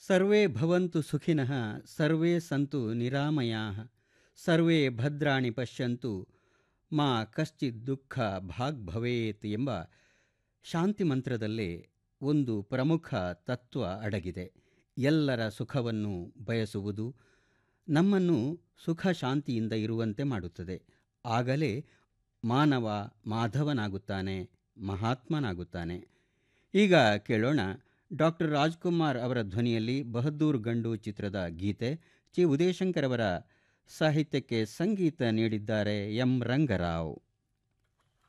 ಸರ್ವೇ ಭವಂತು ಸುಖಿನಃ ಸರ್ವೇ ಸಂತು ನಿರಾಮಯಾಃ ಸರ್ವೇ ಭದ್ರಾಣಿ ಪಶ್ಯಂತು ಮಾ ಕಶ್ಚಿತ್ ದುಃಖ ಭಾಗ್ ಭವೇತ್ ಎಂಬ ಶಾಂತಿ ಮಂತ್ರದಲ್ಲೇ ಒಂದು ಪ್ರಮುಖ ತತ್ವ ಅಡಗಿದೆ ಎಲ್ಲರ ಸುಖವನ್ನು ಬಯಸುವುದು ನಮ್ಮನ್ನು ಸುಖ ಶಾಂತಿಯಿಂದ ಇರುವಂತೆ ಮಾಡುತ್ತದೆ ಆಗಲೇ ಮಾನವ ಮಾಧವನಾಗುತ್ತಾನೆ ಮಹಾತ್ಮನಾಗುತ್ತಾನೆ ಈಗ ಕೇಳೋಣ ಡಾಕ್ಟರ್ ರಾಜ್ಕುಮಾರ್ ಅವರ ಧ್ವನಿಯಲ್ಲಿ ಬಹದ್ದೂರ್ ಗಂಡು ಚಿತ್ರದ ಗೀತೆ ಚಿ ಉದಯಶಂಕರ್ ಅವರ ಸಾಹಿತ್ಯಕ್ಕೆ ಸಂಗೀತ ನೀಡಿದ್ದಾರೆ ಎಂ ರಂಗರಾವ್